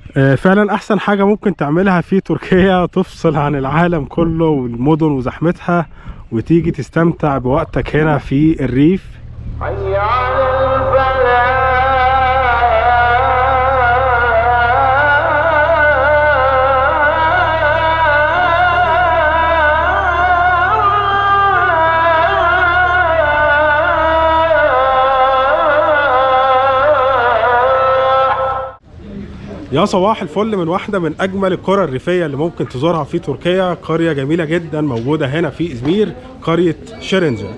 آه، فعلا احسن حاجة ممكن تعملها في تركيا تفصل عن العالم كله والمدن وزحمتها وتيجي تستمتع بوقتك هنا في الريف حي على الفلاح يا صباح الفل من واحدة من أجمل القرى الريفية اللي ممكن تزورها في تركيا قرية جميلة جدا موجودة هنا في إزمير قرية شيرنجا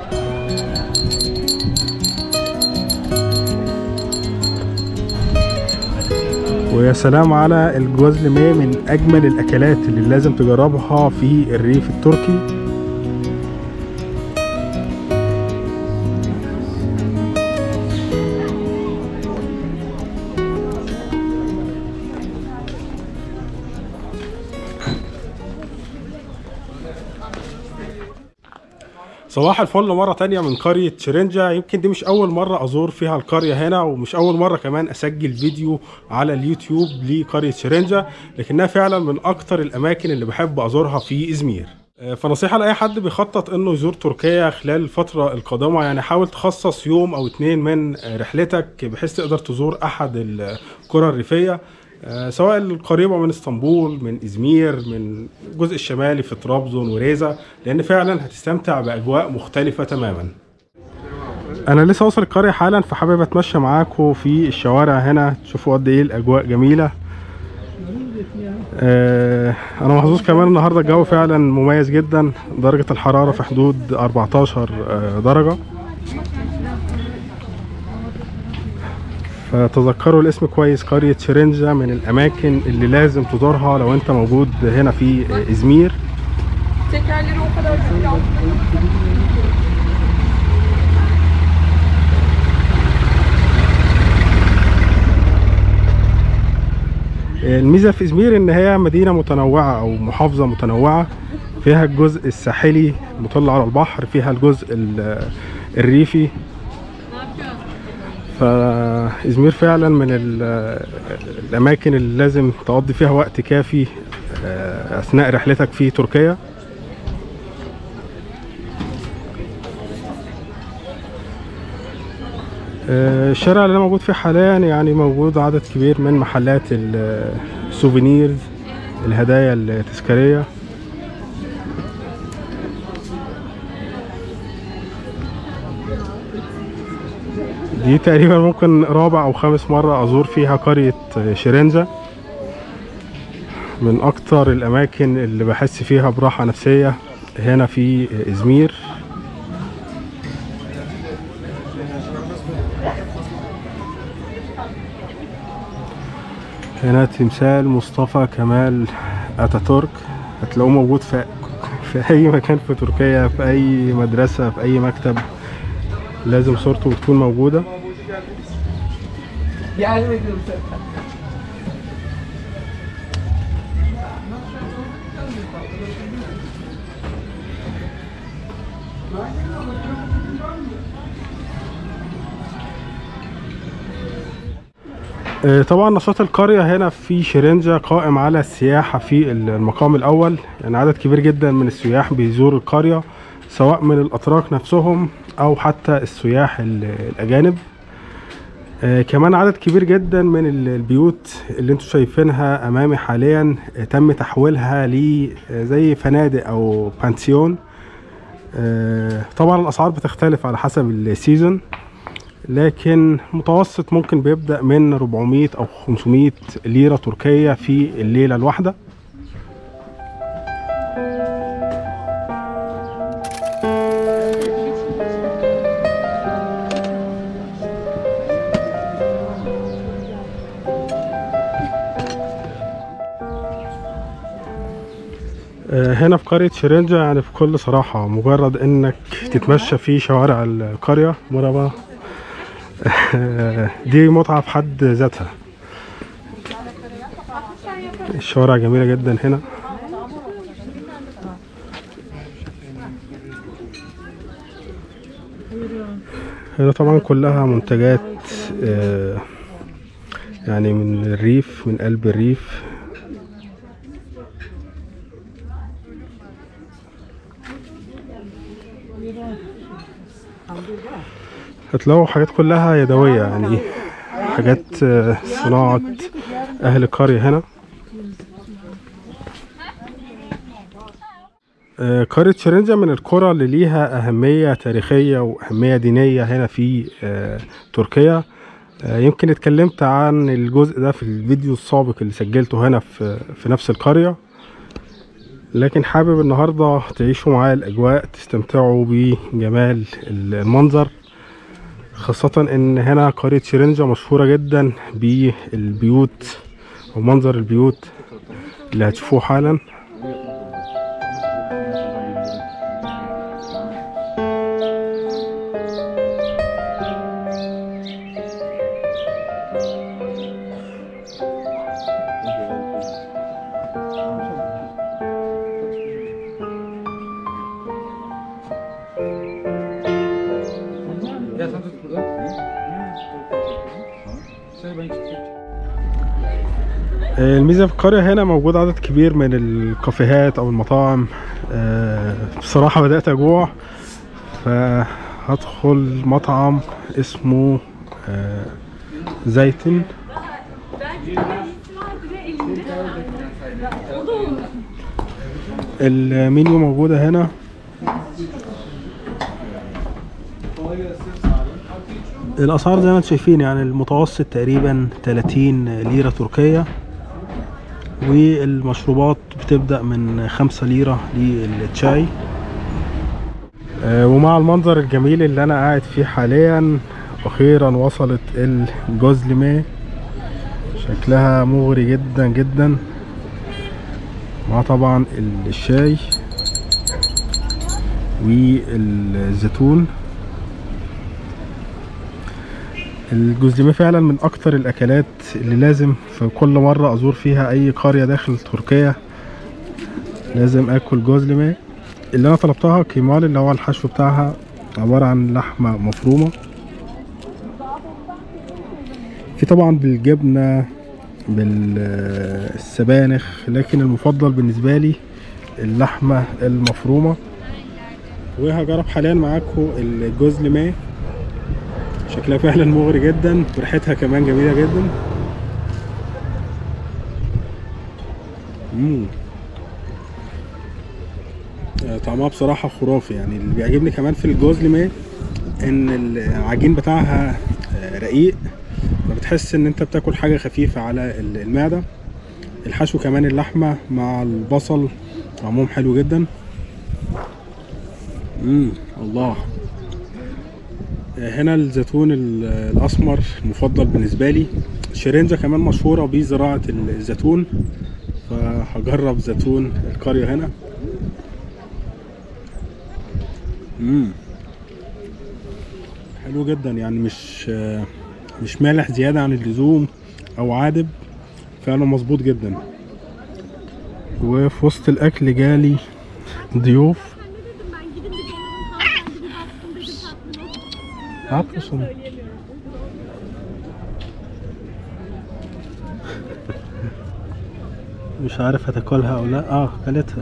ويا سلام على الجوزلمية من أجمل الأكلات اللي لازم تجربها في الريف التركي صباح الفل مرة تانية من قرية شرنجة يمكن دي مش أول مرة أزور فيها القرية هنا ومش أول مرة كمان أسجل فيديو على اليوتيوب لقرية شرنجة لكنها فعلا من أكتر الأماكن اللي بحب أزورها في إزمير آه، فنصيحة لأي حد بيخطط إنه يزور تركيا خلال الفترة القادمة يعني حاول تخصص يوم أو اتنين من آه، رحلتك بحيث تقدر تزور أحد القرى الريفية آه، سواء القريبة من اسطنبول من إزمير من الجزء الشمالي في طرابزون وريزا لأن فعلا هتستمتع بأجواء مختلفة تماما أنا لسه واصل القرية حالا فحابب أتمشى معاكم في الشوارع هنا تشوفوا قد إيه الأجواء جميلة آه، أنا محظوظ كمان النهاردة الجو فعلا مميز جدا درجة الحرارة في حدود 14 آه، درجة فتذكروا الاسم كويس قرية شرنجة من الأماكن اللي لازم تزورها لو أنت موجود هنا في إزمير Tekerleri o kadar çok yaptım. الميزة في إزمير إن هي مدينة متنوعة أو محافظة متنوعة فيها الجزء الساحلي مطل على البحر فيها الجزء ال- الريفي فإزمير فعلا من ال- الأماكن اللي لازم تقضي فيها وقت كافي آه، أثناء رحلتك في تركيا آه، الشارع اللي انا موجود فيه حاليا يعني موجود عدد كبير من محلات ال- السوفينيرز الهدايا التذكارية دي تقريبا ممكن رابع او خامس مرة ازور فيها قرية شرنجة من اكتر الاماكن اللي بحس فيها براحة نفسية هنا في ازمير هنا تمثال مصطفى كمال اتاتورك هتلاقوه موجود في في اي مكان في تركيا في اي مدرسة في اي مكتب لازم صورته تكون موجودة Gelmedim آه، طبعا نشاط القرية هنا في شرنجة قائم على السياحة في المقام الأول يعني عدد كبير جدا من السياح بيزور القرية سواء من الأتراك نفسهم أو حتى السياح ال- الأجانب آه، كمان عدد كبير جدا من ال- البيوت اللي انتوا شايفينها أمامي حاليا آه، تم تحويلها ل آه، زي فنادق أو بانسيون آه، طبعا الأسعار بتختلف على حسب السيزون لكن متوسط ممكن بيبدأ من 400 أو 500 ليرة تركية في الليلة الواحدة آه، هنا في قرية شرنجة يعني بكل صراحة مجرد انك تتمشى في شوارع القرية مربى دي متعة في حد ذاتها الشوارع جميلة جدا هنا هنا طبعا كلها منتجات آه، يعني من الريف من قلب الريف هتلاقوا حاجات كلها يدوية يعني حاجات آه، صناعة أهل القرية هنا آه، قرية شرنجة من القرى اللي ليها أهمية تاريخية وأهمية دينية هنا في آه، تركيا آه، يمكن اتكلمت عن الجزء ده في الفيديو السابق اللي سجلته هنا في في نفس القرية لكن حابب النهاردة تعيشوا معايا الأجواء تستمتعوا بجمال المنظر خاصة إن هنا قرية شرنجة مشهورة جدا بالبيوت أو منظر البيوت اللي هتشوفوه حالا الميزة في القرية هنا موجود عدد كبير من الكافيهات أو المطاعم آه، بصراحة بدأت أجوع فهدخل مطعم اسمه آه، زيتن المنيو موجودة هنا الأسعار زي ما انتم شايفين يعني المتوسط تقريبا 30 ليرة تركية والمشروبات بتبدأ من خمسة ليرة للشاي آه، ومع المنظر الجميل اللي أنا قاعد فيه حاليا أخيرا وصلت الجوزلمة شكلها مغري جدا جدا مع طبعا الشاي والزيتون الجزلمة فعلا من اكتر الاكلات اللي لازم في كل مرة ازور فيها اي قرية داخل تركيا لازم اكل جزلمة اللي انا طلبتها كيمال اللي هو الحشو بتاعها عبارة عن لحمة مفرومة في طبعا بالجبنة بالسبانخ لكن المفضل بالنسبة لي اللحمة المفرومة وهجرب حاليا معاكم الجزلمة شكلها فعلا مغري جدا وريحتها كمان جميله جدا مم. آه، طعمها بصراحه خرافي يعني اللي بيعجبني كمان في الجوزلمة ان العجين بتاعها آه، رقيق فبتحس ان انت بتاكل حاجه خفيفه على ال- المعده الحشو كمان اللحمه مع البصل طعمهم حلو جدا امم الله هنا الزيتون ال- الاسمر المفضل بالنسبه لي شرنجة كمان مشهوره بزراعه الزيتون فهجرب زيتون القريه هنا امم حلو جدا يعني مش مش مالح زياده عن اللزوم او عادب فعلا مظبوط جدا وفي وسط الاكل جالي ضيوف Ne yapıyorsun? مش عارف هتاكلها او لا اه كلتها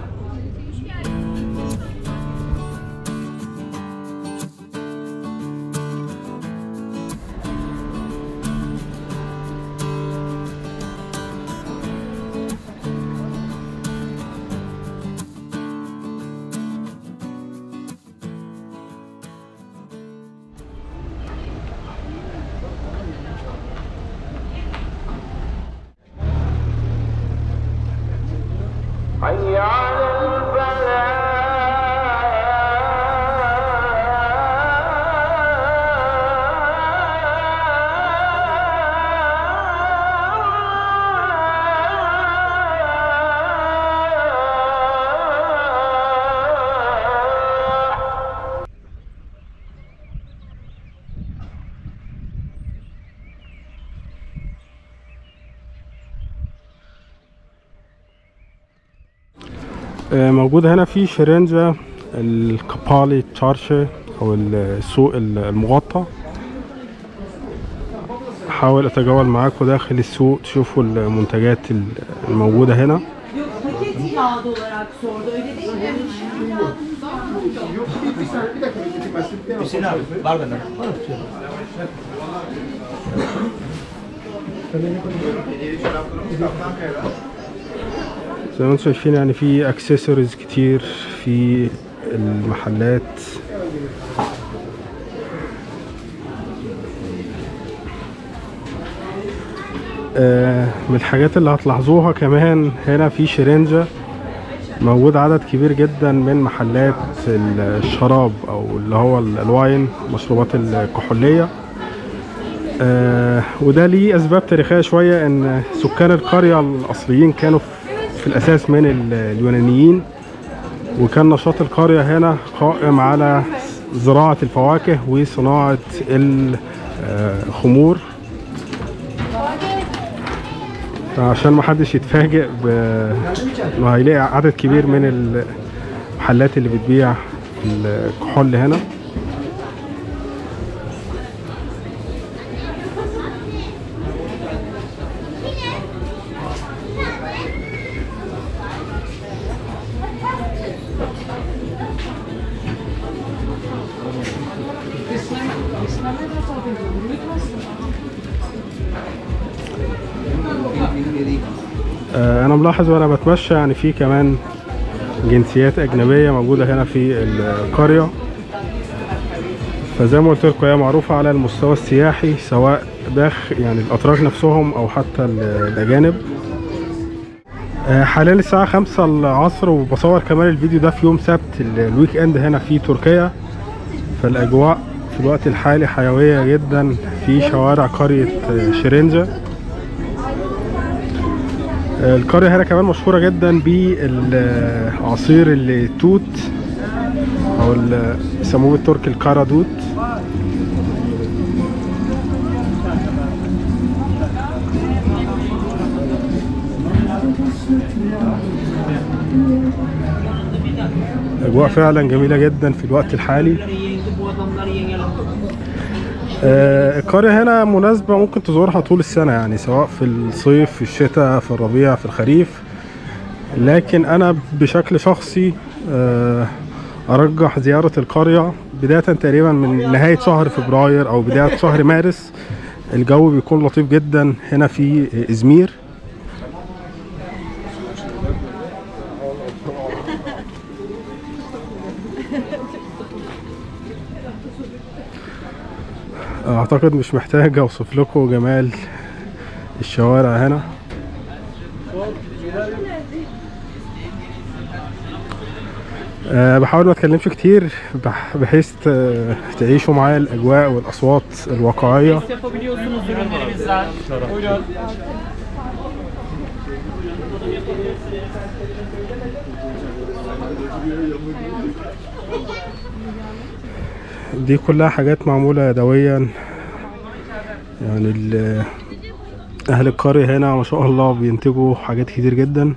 حي على الفلاح آه، موجودة هنا في شرنجة الكابالي تشارشي أو السوق المغطى هحاول اتجول معاكم داخل السوق تشوفوا المنتجات الموجودة هنا Paket kağıdı olarak sordu öyle değil mi? Hüseyin abi var benden. زي ما انتم شايفين يعني في اكسسوارز كتير في المحلات آه، من الحاجات اللي هتلاحظوها كمان هنا في شرنجة موجود عدد كبير جدا من محلات الشراب او اللي هو ال- الواين المشروبات الكحولية آه، وده ليه اسباب تاريخيه شويه ان سكان القريه الاصليين كانوا في الاساس من ال- اليونانيين وكان نشاط القريه هنا قائم على زراعه الفواكه وصناعه الخمور عشان ما حدش يتفاجئ ب انه هيلاقي عدد كبير من المحلات اللي بتبيع الكحول هنا آه، انا ملاحظ وانا بتمشى يعني في كمان جنسيات اجنبيه موجوده هنا في القريه فزي ما قلت لكم هي معروفه على المستوى السياحي سواء داخل يعني الاتراك نفسهم او حتى ال- الاجانب آه، حاليا الساعة خمسة العصر وبصور كمان الفيديو ده في يوم سبت ال- الويك اند هنا في تركيا فالأجواء في الوقت الحالي حيوية جدا في شوارع قرية آه، شرنجة آه، القرية هنا كمان مشهورة جدا بعصير التوت أو ال- بيسموه بالتركي الكارادوت أجواء فعلا جميلة جدا في الوقت الحالي آه، القرية هنا مناسبة ممكن تزورها طول السنة يعني سواء في الصيف في الشتاء في الربيع في الخريف لكن أنا بشكل شخصي آه، أرجح زيارة القرية بداية تقريبا من نهاية شهر فبراير أو بداية شهر مارس الجو بيكون لطيف جدا هنا في إزمير اعتقد مش محتاج اوصف لكم جمال الشوارع هنا أه بحاول ما اتكلمش كتير بح- بحيث ت- تعيشوا معايا الاجواء والاصوات الواقعيه Yapabiliyorsunuz ürünlerimizden. Buyurun. دي كلها حاجات معموله يدويا يعني ال- اهل القريه هنا ما شاء الله بينتجوا حاجات كتير جدا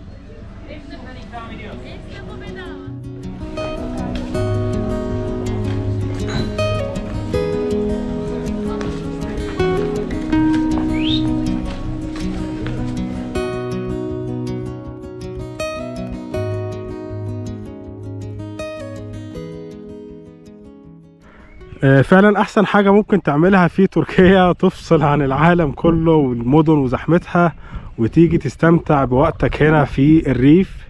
آه، فعلا احسن حاجه ممكن تعملها في تركيا تفصل عن العالم كله والمدن وزحمتها وتيجي تستمتع بوقتك هنا في الريف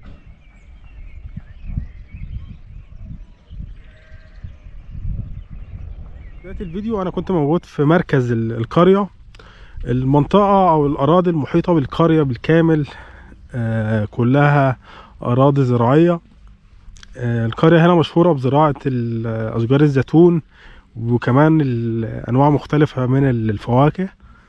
بداية الفيديو انا كنت موجود في مركز ال- القرية المنطقة او الاراضي المحيطة بالقرية بالكامل آه، كلها اراضي زراعية آه، القرية هنا مشهورة بزراعة ال- أشجار الزيتون وكمان ال- أنواع مختلفة من ال- الفواكه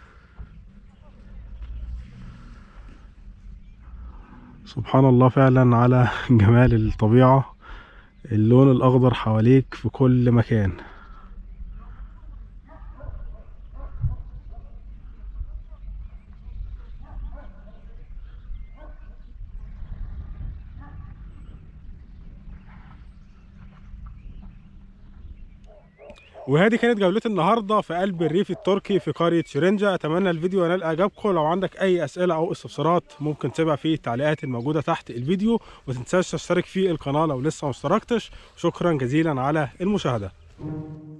سبحان الله فعلا على جمال الطبيعة اللون الأخضر حواليك في كل مكان وهذه كانت جولتي النهارده في قلب الريف التركي في قريه شرنجه اتمنى الفيديو ينال اعجابكم لو عندك اي اسئله او استفسارات ممكن تسيبها في التعليقات الموجوده تحت الفيديو وما تنساش تشترك في القناه لو لسه ما اشتركتش شكرا جزيلا على المشاهده